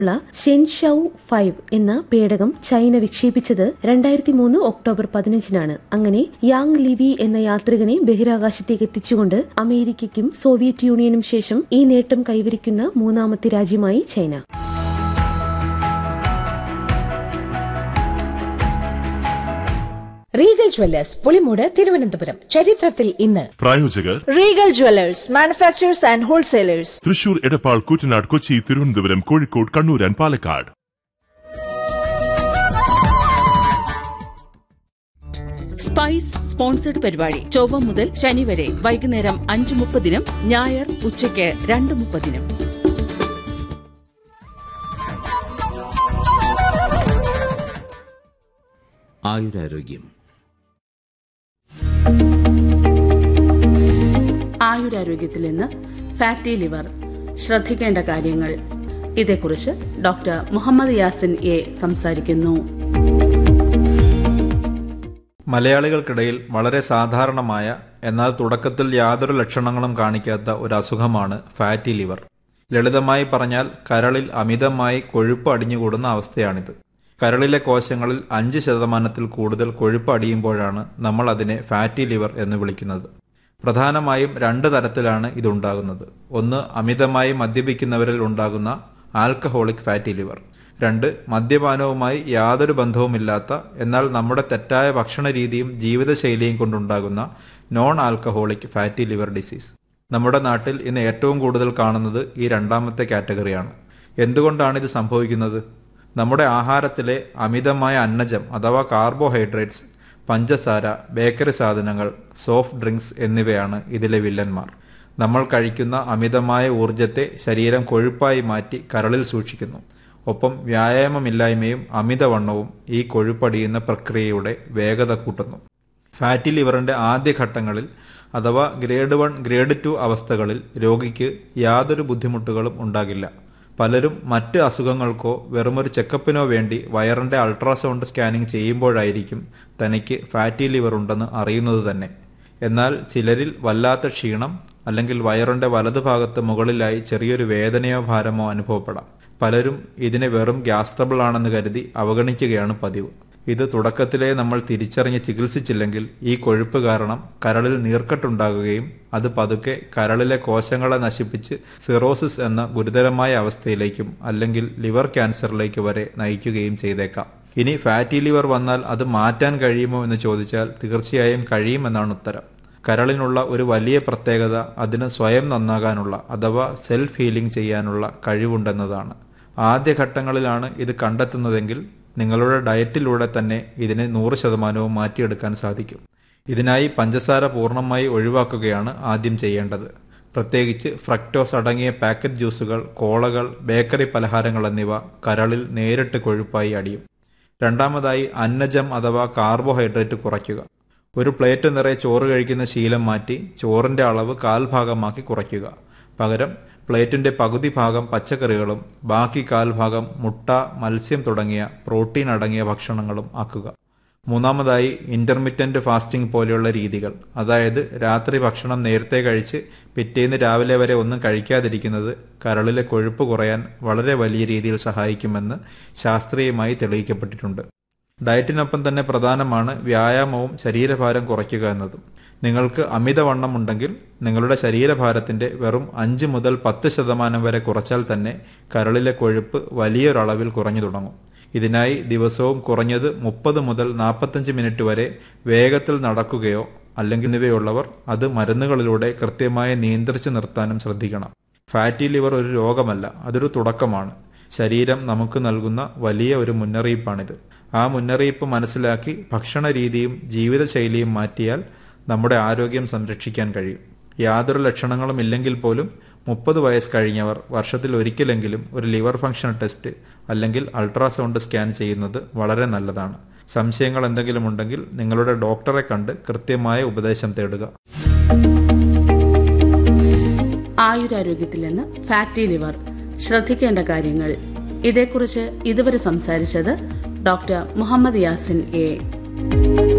ഉള്ള ഷെൻഷൌ ഫൈവ് എന്ന പേടകം ചൈന വിക്ഷേപിച്ചത് രണ്ടായിരത്തി മൂന്ന് ഒക്ടോബർ പതിനഞ്ചിനാണ് അങ്ങനെ യാങ് ലിവി എന്ന യാത്രികനെ ബഹിരാകാശത്തേക്ക് എത്തിച്ചുകൊണ്ട് അമേരിക്കയ്ക്കും സോവിയറ്റ് യൂണിയനും ശേഷം ഈ നേട്ടം കൈവരിക്കുന്ന മൂന്നാമത്തെ രാജ്യമായി China Regal Jewellers Pulimoodu Thiruvananthapuram ചരിത്രത്തിൽ ഇന്ന് പ്രായോജകർ Regal Jewellers manufacturers and wholesalers Thrissur Edappal Koottanad Kochi Thiruvananthapuram Kozhikode Kannur and Palakkad spice sponsored പരിപാടി ചൊവ്വ മുതൽ ശനി വരെ വൈകുന്നേരം അഞ്ച് മുപ്പതിനും ഞായർ ഉച്ചയ്ക്ക് രണ്ട് മുപ്പതിനും ആയുരാരോഗ്യം ആയുരാരോഗ്യത്തിൽ നിന്ന് ഫാറ്റി ലിവർ ശ്രദ്ധിക്കേണ്ട കാര്യങ്ങൾ ഇതേക്കുറിച്ച് ഡോക്ടർ മുഹമ്മദ് യാസിൻ എ സംസാരിക്കുന്നു മലയാളികൾക്കിടയിൽ വളരെ സാധാരണമായ എന്നാൽ തുടക്കത്തിൽ യാതൊരു ലക്ഷണങ്ങളും കാണിക്കാത്ത ഒരു അസുഖമാണ് ഫാറ്റി ലിവർ ലളിതമായി പറഞ്ഞാൽ കരളിൽ അമിതമായി കൊഴുപ്പ് അടിഞ്ഞുകൂടുന്ന അവസ്ഥയാണിത് കരളിലെ കോശങ്ങളിൽ അഞ്ച് ശതമാനത്തിൽ കൂടുതൽ കൊഴുപ്പ് അടിയുമ്പോഴാണ് നമ്മൾ അതിനെ ഫാറ്റി ലിവർ എന്ന് വിളിക്കുന്നത് പ്രധാനമായും രണ്ട് തരത്തിലാണ് ഇതുണ്ടാകുന്നത് ഒന്ന് അമിതമായി മദ്യപിക്കുന്നവരിൽ ഉണ്ടാകുന്ന ആൽക്കഹോളിക് ഫാറ്റി ലിവർ രണ്ട് മദ്യപാനവുമായി യാതൊരു ബന്ധവുമില്ലാത്ത എന്നാൽ നമ്മുടെ തെറ്റായ ഭക്ഷണ രീതിയും ജീവിതശൈലിയും കൊണ്ടുണ്ടാകുന്ന non alcoholic fatty liver disease നമ്മുടെ നാട്ടിൽ ഇന്ന് ഏറ്റവും കൂടുതൽ കാണുന്നത് ഈ രണ്ടാമത്തെ കാറ്റഗറിയാണ് എന്തുകൊണ്ടാണ് ഇത് സംഭവിക്കുന്നത് നമ്മുടെ ആഹാരത്തിലെ അമിതമായ അന്നജം അഥവാ കാർബോഹൈഡ്രേറ്റ്സ് പഞ്ചസാര ബേക്കറി സാധനങ്ങൾ സോഫ്റ്റ് ഡ്രിങ്ക്സ് എന്നിവയാണ് ഇതിലെ വില്ലന്മാർ നമ്മൾ കഴിക്കുന്ന അമിതമായ ഊർജത്തെ ശരീരം കൊഴുപ്പായി മാറ്റി കരളിൽ സൂക്ഷിക്കുന്നു ഒപ്പം വ്യായാമമില്ലായ്മയും അമിതവണ്ണവും ഈ കൊഴുപ്പടിയുന്ന പ്രക്രിയയുടെ വേഗത കൂട്ടുന്നു ഫാറ്റി ലിവറിന്റെ ആദ്യഘട്ടങ്ങളിൽ അഥവാ ഗ്രേഡ് വൺ ഗ്രേഡ് ടു അവസ്ഥകളിൽ രോഗിക്ക് യാതൊരു ബുദ്ധിമുട്ടുകളും ഉണ്ടാകില്ല പലരും മറ്റ് അസുഖങ്ങൾക്കോ വെറുമൊരു ചെക്കപ്പിനോ വേണ്ടി വയറിന്റെ അൾട്രാസൗണ്ട് സ്കാനിംഗ് ചെയ്യുമ്പോഴായിരിക്കും തനിക്ക് ഫാറ്റി ലിവർ ഉണ്ടെന്ന് അറിയുന്നത് തന്നെ എന്നാൽ ചിലരിൽ വല്ലാത്ത ക്ഷീണം അല്ലെങ്കിൽ വയറിന്റെ വലതുഭാഗത്ത് മുകളിലായി ചെറിയൊരു വേദനയോ ഭാരമോ അനുഭവപ്പെടാം പലരും ഇതിനെ വെറും ഗ്യാസ് ട്രബിൾ ആണെന്ന് കരുതി അവഗണിക്കുകയാണ് പതിവ് ഇത് തുടക്കത്തിലേ നമ്മൾ തിരിച്ചറിഞ്ഞ് ചികിത്സിച്ചില്ലെങ്കിൽ ഈ കൊഴുപ്പ് കാരണം കരളിൽ നീർക്കെട്ടുണ്ടാകുകയും അത് പതുക്കെ കരളിലെ കോശങ്ങളെ നശിപ്പിച്ച് സിറോസിസ് എന്ന ഗുരുതരമായ അവസ്ഥയിലേക്കും അല്ലെങ്കിൽ ലിവർ ക്യാൻസറിലേക്ക് വരെ നയിക്കുകയും ചെയ്തേക്കാം ഇനി ഫാറ്റി ലിവർ വന്നാൽ അത് മാറ്റാൻ കഴിയുമോ എന്ന് ചോദിച്ചാൽ തീർച്ചയായും കഴിയുമെന്നാണ് ഉത്തരം കരളിനുള്ള ഒരു വലിയ പ്രത്യേകത അതിന് സ്വയം നന്നാകാനുള്ള അഥവാ സെൽഫ് ഹീലിംഗ് ചെയ്യാനുള്ള കഴിവുണ്ടെന്നതാണ് ആദ്യഘട്ടങ്ങളിലാണ് ഇത് കണ്ടെത്തുന്നതെങ്കിൽ നിങ്ങളുടെ ഡയറ്റിലൂടെ തന്നെ ഇതിനെ നൂറ് ശതമാനവും മാറ്റിയെടുക്കാൻ സാധിക്കും ഇതിനായി പഞ്ചസാര പൂർണ്ണമായി ഒഴിവാക്കുകയാണ് ആദ്യം ചെയ്യേണ്ടത് പ്രത്യേകിച്ച് ഫ്രക്ടോസ് അടങ്ങിയ പാക്കറ്റ് ജ്യൂസുകൾ കോളകൾ ബേക്കറി പലഹാരങ്ങൾ എന്നിവ കരളിൽ നേരിട്ട് കൊഴുപ്പായി അടിയും രണ്ടാമതായി അന്നജം അഥവാ കാർബോഹൈഡ്രേറ്റ് കുറയ്ക്കുക ഒരു പ്ലേറ്റ് നിറയെ ചോറ് കഴിക്കുന്ന ശീലം മാറ്റി ചോറിന്റെ അളവ് കാൽഭാഗമാക്കി കുറയ്ക്കുക പകരം പ്ലേറ്റിന്റെ പകുതി ഭാഗം പച്ചക്കറികളും ബാക്കി കാൽഭാഗം മുട്ട മത്സ്യം തുടങ്ങിയ പ്രോട്ടീൻ അടങ്ങിയ ഭക്ഷണങ്ങളും ആക്കുക മൂന്നാമതായി ഇന്റർമിറ്റന്റ് ഫാസ്റ്റിംഗ് പോലെയുള്ള രീതികൾ അതായത് രാത്രി ഭക്ഷണം നേരത്തെ കഴിച്ച് പിറ്റേന്ന് രാവിലെ വരെ ഒന്നും കഴിക്കാതിരിക്കുന്നത് കരളിലെ കൊഴുപ്പ് കുറയാൻ വളരെ വലിയ രീതിയിൽ സഹായിക്കുമെന്ന് ശാസ്ത്രീയമായി തെളിയിക്കപ്പെട്ടിട്ടുണ്ട് ഡയറ്റിനൊപ്പം തന്നെ പ്രധാനമാണ് വ്യായാമവും ശരീരഭാരം കുറയ്ക്കുക എന്നതും നിങ്ങൾക്ക് അമിതവണ്ണം ഉണ്ടെങ്കിൽ നിങ്ങളുടെ ശരീരഭാരത്തിന്റെ വെറും അഞ്ച് മുതൽ പത്ത് ശതമാനം വരെ കുറച്ചാൽ തന്നെ കരളിലെ കൊഴുപ്പ് വലിയൊരളവിൽ കുറഞ്ഞു തുടങ്ങും ഇതിനായി ദിവസവും കുറഞ്ഞത് മുപ്പത് മുതൽ നാൽപ്പത്തഞ്ച് മിനിറ്റ് വരെ വേഗത്തിൽ നടക്കുകയോ അല്ലെങ്കിൽ എന്നിവയുള്ളവർ അത് മരുന്നുകളിലൂടെ കൃത്യമായി നിയന്ത്രിച്ചു നിർത്താനും ശ്രദ്ധിക്കണം ഫാറ്റി ലിവർ ഒരു രോഗമല്ല അതൊരു തുടക്കമാണ് ശരീരം നമുക്ക് നൽകുന്ന വലിയ ഒരു മുന്നറിയിപ്പാണിത് ആ മുന്നറിയിപ്പ് മനസ്സിലാക്കി ഭക്ഷണ രീതിയും ജീവിതശൈലിയും മാറ്റിയാൽ നമ്മുടെ ആരോഗ്യം സംരക്ഷിക്കാൻ കഴിയും യാതൊരു ലക്ഷണങ്ങളും ഇല്ലെങ്കിൽ പോലും മുപ്പത് വയസ്സ് കഴിഞ്ഞവർ വർഷത്തിൽ ഒരിക്കലെങ്കിലും ഒരു ലിവർ ഫംഗ്ഷൻ ടെസ്റ്റ് അല്ലെങ്കിൽ അൾട്രാസൗണ്ട് സ്കാൻ ചെയ്യുന്നത് വളരെ നല്ലതാണ് സംശയങ്ങൾ എന്തെങ്കിലും ഉണ്ടെങ്കിൽ നിങ്ങളുടെ ഡോക്ടറെ കണ്ട് കൃത്യമായ ഉപദേശം തേടുക ആയുരാരോഗ്യത്തിൽ നിന്ന് ഫാറ്റി ലിവർ ശ്രദ്ധിക്കേണ്ട കാര്യങ്ങൾ ഇതേക്കുറിച്ച് ഇതുവരെ സംസാരിച്ചത് ഡോക്ടർ മുഹമ്മദ് യാസിൻ എ